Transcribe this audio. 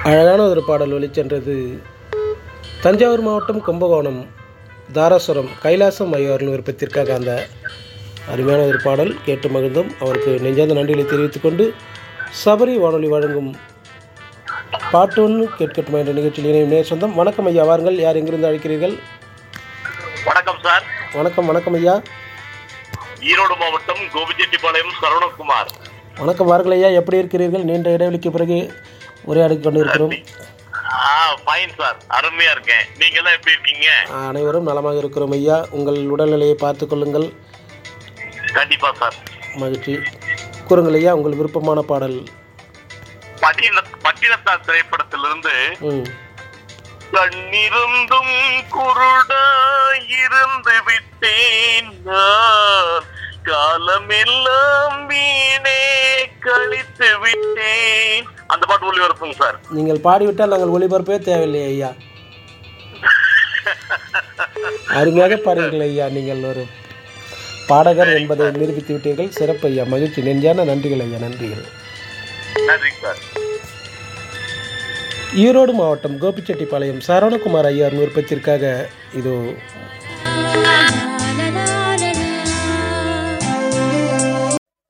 அழகான ஒரு பாடல் ஒலிச்சென்றது தஞ்சாவூர் மாவட்டம் கும்பகோணம் தாராசுரம் கைலாசம் ஐயாரின் விருப்பத்திற்காக அந்த அருமையான ஒரு பாடல் கேட்டு மகிழ்ந்தோம் அவருக்கு நெஞ்சார்ந்த நன்றிகளை தெரிவித்துக் கொண்டு சபரி வானொலி வழங்கும் பாட்டு ஒன்று கேட்கட்டுமா என்ற நிகழ்ச்சியில் இணையும் நேர் சொந்தம் வணக்கம் ஐயா வாருங்கள் யார் எங்கிருந்து அழைக்கிறீர்கள் வணக்கம் சார் வணக்கம் வணக்கம் ஐயா ஈரோடு மாவட்டம் கோபிச்செட்டிப்பாளையம் சரவணகுமார் வணக்கம் வாருங்கள் ஐயா எப்படி இருக்கிறீர்கள் நீண்ட இடைவெளிக்கு பிறகு உரையாடி கொண்டு இருக்கிறோம் ஆ ஃபைன் சார் அருமையா இருக்கேன் நீங்க எல்லாம் எப்படி இருக்கீங்க அனைவரும் நலமாக இருக்கிறோம் ஐயா உங்கள் உடல்நிலையை பார்த்துக் கொள்ளுங்கள் கண்டிப்பா சார் மகிழ்ச்சி கூறுங்கள் ஐயா உங்கள் விருப்பமான பாடல் பட்டின பட்டினத்தார் திரைப்படத்திலிருந்து ம் கண்ணிருந்தும் குருடாயிருந்து விட்டேன் நான் காலமெல்லாம் வீணே கழித்து விட்டேன் அந்த பாட்டு ஒளிபரப்புங்க சார் நீங்கள் பாடிவிட்டால் நாங்கள் ஒளிபரப்பே தேவையில்லை ஐயா அருமையாக பாடுங்கள் ஐயா நீங்கள் ஒரு பாடகர் என்பதை நிரூபித்து விட்டீர்கள் சிறப்பு ஐயா மகிழ்ச்சி நெஞ்சான நன்றிகள் ஐயா நன்றிகள் நன்றி சார் ஈரோடு மாவட்டம் கோபிச்செட்டிப்பாளையம் சரவணகுமார் ஐயார் விருப்பத்திற்காக இது